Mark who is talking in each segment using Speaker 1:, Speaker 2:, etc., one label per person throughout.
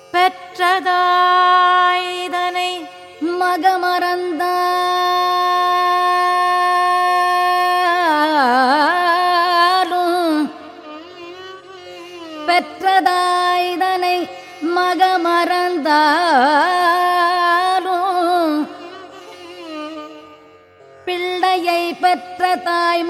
Speaker 1: பெற்றதாய்தனை
Speaker 2: மகமறந்தாலும் பெற்றதாய்தனை மகமறந்தாலும் பிள்ளையை பெற்ற தாய்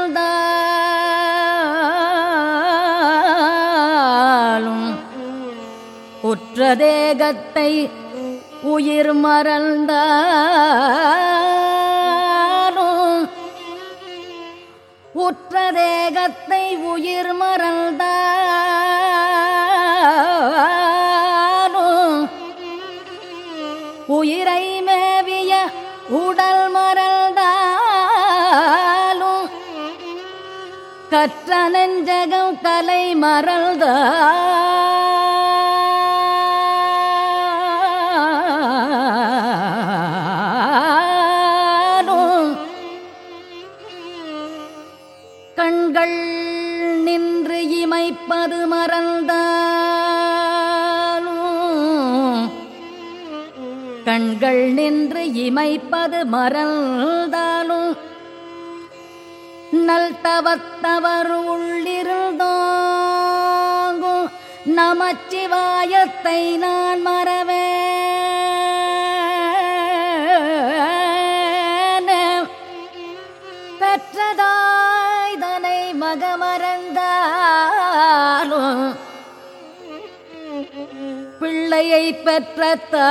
Speaker 2: மறந்தாலும் உற்ற தேகத்தை உயிர் மறந்தாலும் உற்ற தேகத்தை உயிர் மறந்தாலும் உயிரை மேவிய உடல் மறந்தாலும் கற்ற நெஞ்சகம் கலை மறந்தாலும் கண்கள் நின்று இமைப்பது மறந்தாலும் கண்கள் நின்று இமைப்பது மறந்தாலும் நல் தவத்தவர் உள்ளிருந்தோங்கும் நமச்சிவாயத்தை நான் மறவேன் பெற்றதாய்தனை மகமறந்தாலும் பிள்ளையை பெற்ற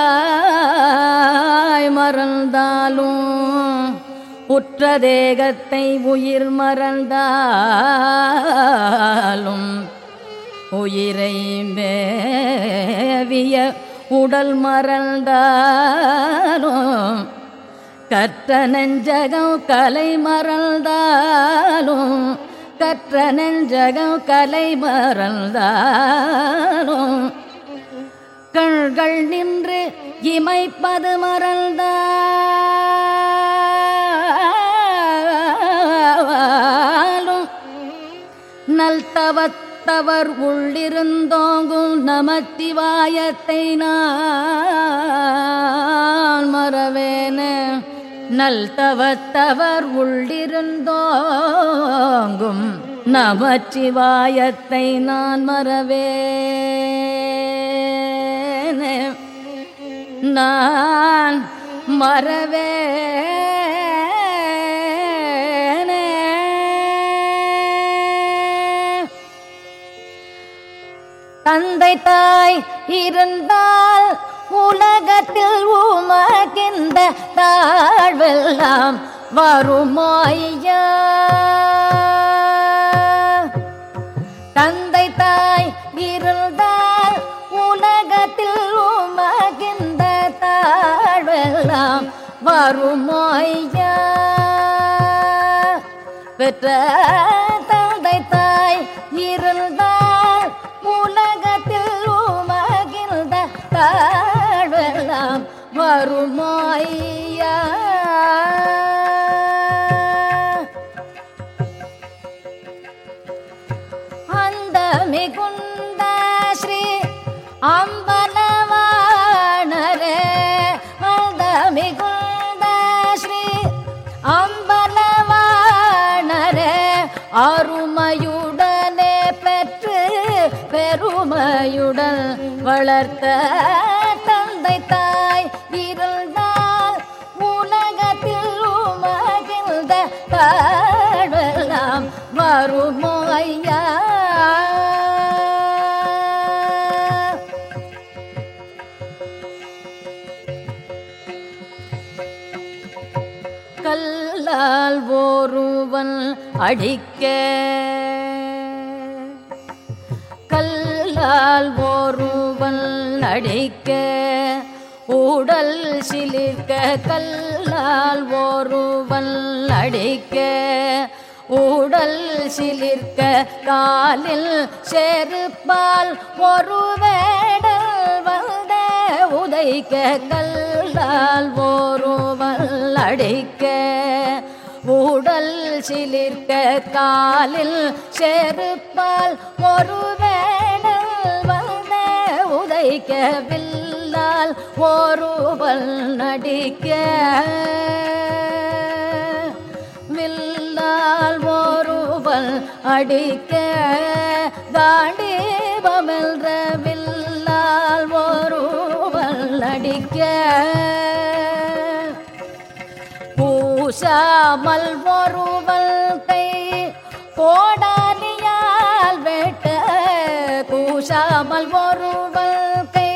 Speaker 2: தாய் மறந்தாலும் உற்ற தேகத்தை உயிர் மறந்தாலும் உயிரை மேவிய உடல் மறந்தாலும் கற்ற நெஞ்சகம் கலை மறந்தாலும் கற்ற நெஞ்சகம் கலை மறந்தாலும் கண்கள் நின்று இமைப்பது மறந்தாலும் நல் தவத்தவர் உள்ளிருந்தோங்கும் நமத்திவாயத்தை நான் மறவேன நல் தவத்தவர் உள்ளிருந்தோங்கும் நமச்சிவாயத்தை நான் மறவேன நான் மறவேனே தந்தை தாய் இருந்தால் உலகத்தில் உமகின்ற தாழ்வெல்லாம் வருமாய்யா தந்தை தாய் இருந்தால் உலகத்தில் உமகின்ற தாழ்வெல்லாம் வருமாய்யா பெற்ற தந்தை தாய் இருந்தால் உலகத்தில் உமகிழ்ந்த தாழ்வெல்லாம் வருமாய்யா அந்த மிகுந்த ஸ்ரீ அம்பலவாணரே அந்த மிகுந்த ஸ்ரீ அம்பலவாணரே அருமையுடனே பெற்று பெருமையுடன் வளர்த்த தந்தை தாய் இருந்தால் உலகத்தில் உமகிழ்ந்த தாழ்வெல்லாம் வருமோ ஐயா கல்லால் ஒருவன் அடிக்க கல்லால் ஒருவன் அடிக்க உடல் சிலிர்க்க கல்லால் ஒருவன் அடிக்க உடல் சிலிர்க்க காலில் செருப்பால் ஒரு வேடல் வந்த உதைக்க கல்லால் ஒருவல் அடிக்க உடல் சிலிர்க்க காலில் செருப்பால் ஒரு வேடல் வந்த உதை நடிக்க வில்லால் ஒருவல் நடிக்க வில்லால் ஒருவல் அடிக்க காண்டீபமென்ற வில்லால் ஒருவல் அடிக்க பூசாமல் ஒருவல் கை கோடாலியால் வெட்ட கூசாமல் ஒருவல் கை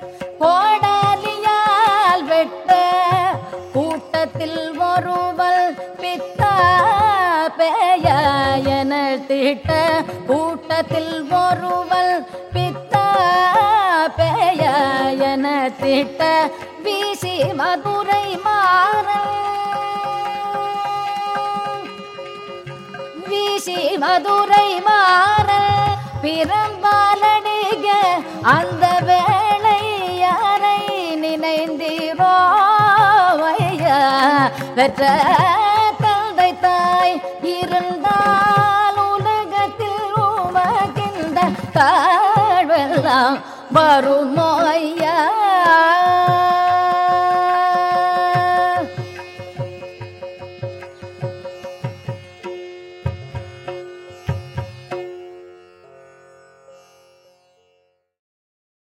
Speaker 2: கோடாலியால் வெட்ட கூட்டத்தில் ஒருவல் பித்தா பேய என திட்ட கூட்டத்தில் ஒருவல் பித்தா பேய என திட்ட வீசி மதுரை மாறன் வீசி மதுரை மாற பிறம்பாலடிக அந்த வேளை யாரை நினைந்தீரோ ஐயா பெற்ற தந்தை தாய் இருந்தால் உலகத்தில் உமகின்ற தாழ்வெல்லாம் வருமோ ஐயா